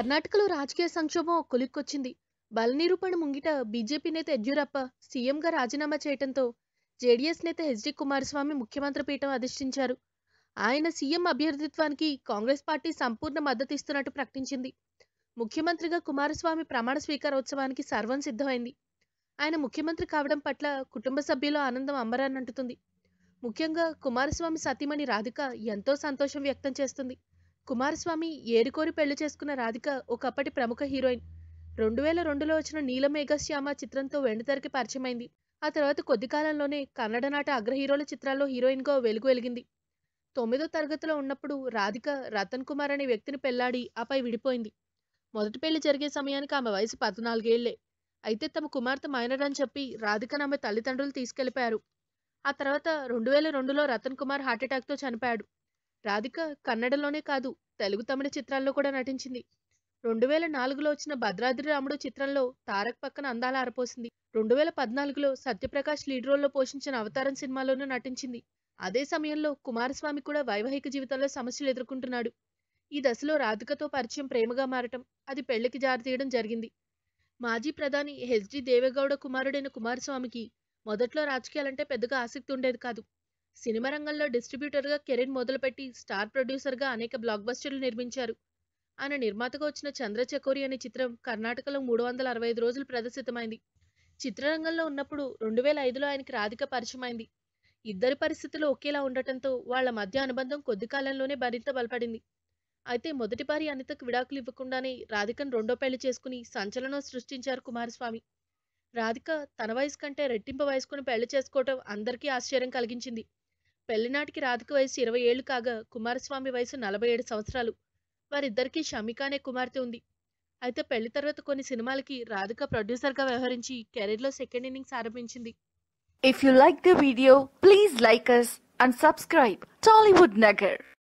కర్ణాటకలో రాజకీయ సంక్షోభం ఒక కొలిక్కొచ్చింది బలనిరూపణ ముంగిట బీజేపీ నేత యడ్యూరప్ప సీఎంగా రాజీనామా చేయడంతో జేడీఎస్ నేత హెచ్డి కుమారస్వామి ముఖ్యమంత్రి పీఠం అధిష్ఠించారు ఆయన సీఎం అభ్యర్థిత్వానికి కాంగ్రెస్ పార్టీ సంపూర్ణ మద్దతు ఇస్తున్నట్టు ప్రకటించింది ముఖ్యమంత్రిగా కుమారస్వామి ప్రమాణ స్వీకారోత్సవానికి సర్వం సిద్ధమైంది ఆయన ముఖ్యమంత్రి కావడం పట్ల కుటుంబ సభ్యుల ఆనందం అంబరాన్నంటుతుంది ముఖ్యంగా కుమారస్వామి సతీమణి రాధిక ఎంతో సంతోషం వ్యక్తం చేస్తుంది కుమారస్వామి ఏరికోరి పెళ్లి చేసుకున్న రాధిక ఒకప్పటి ప్రముఖ హీరోయిన్ రెండు వేల రెండులో వచ్చిన నీలమేఘశ్యామ చిత్రంతో వెండితెరకి పరిచయమైంది ఆ తర్వాత కొద్ది కాలంలోనే కన్నడ నాట అగ్ర హీరోల చిత్రాల్లో హీరోయిన్గా వెలుగు వెలిగింది తొమ్మిదో తరగతిలో ఉన్నప్పుడు రాధిక రతన్ కుమార్ అనే వ్యక్తిని పెళ్లాడి ఆపై విడిపోయింది మొదటి పెళ్లి జరిగే సమయానికి ఆమె వయసు పద్నాలుగేళ్లే అయితే తమ కుమార్తె మైనర్ అని చెప్పి రాధికను ఆమె తల్లిదండ్రులు తీసుకెళ్లిపోయారు ఆ తర్వాత రెండు వేల రెండులో రతన్ కుమార్ హార్ట్అటాక్తో చనిపోయాడు రాధిక కన్నడలోనే కాదు తెలుగు తమిళ చిత్రాల్లో కూడా నటించింది రెండు వేల నాలుగులో వచ్చిన భద్రాద్రి రాముడు చిత్రంలో తారక్ పక్కన అందాల ఆరపోసింది రెండు వేల పద్నాలుగులో సత్యప్రకాష్ లీడ్ రోల్లో పోషించిన అవతారం సినిమాలోనూ నటించింది అదే సమయంలో కుమారస్వామి కూడా వైవాహిక జీవితంలో సమస్యలు ఎదుర్కొంటున్నాడు ఈ దశలో రాధికతో పరిచయం ప్రేమగా మారటం అది పెళ్లికి జారితీయడం జరిగింది మాజీ ప్రధాని హెచ్డి దేవేగౌడ కుమారుడైన కుమారస్వామికి మొదట్లో రాజకీయాలంటే పెద్దగా ఆసక్తి ఉండేది కాదు సినిమా రంగంలో డిస్ట్రిబ్యూటర్గా కెరీర్ మొదలుపెట్టి స్టార్ ప్రొడ్యూసర్గా అనేక బ్లాక్ బస్టర్లు నిర్మించారు ఆయన నిర్మాతగా వచ్చిన చంద్రచకోరి అనే చిత్రం కర్ణాటకలో మూడు వందల అరవై ఐదు రోజులు ప్రదర్శితమైంది చిత్రరంగంలో ఉన్నప్పుడు రెండు వేల ఐదులో ఆయనకి రాధిక పరిచయమైంది ఇద్దరి పరిస్థితులు ఒకేలా ఉండటంతో వాళ్ళ మధ్య అనుబంధం కొద్ది కాలంలోనే మరింత బలపడింది అయితే మొదటి భార్య అనితకు విడాకులు ఇవ్వకుండానే రాధికను రెండో పెళ్లి చేసుకుని సంచలనం సృష్టించారు కుమారస్వామి రాధిక తన వయసు కంటే రెట్టింపు వయసుకుని పెళ్లి చేసుకోవటం అందరికీ ఆశ్చర్యం కలిగించింది పెళ్లినాటికి రాధిక వయసు ఇరవై ఏళ్లు కాగా కుమారస్వామి వయసు నలభై ఏడు సంవత్సరాలు వారిద్దరికీ షమిక అనే కుమార్తె ఉంది అయితే పెళ్లి తర్వాత కొన్ని సినిమాలకి రాధిక ప్రొడ్యూసర్గా వ్యవహరించి కెరీర్లో సెకండ్ ఇన్నింగ్స్ ఆరంభించింది If you like the video, please like us and subscribe Tollywood Nagar.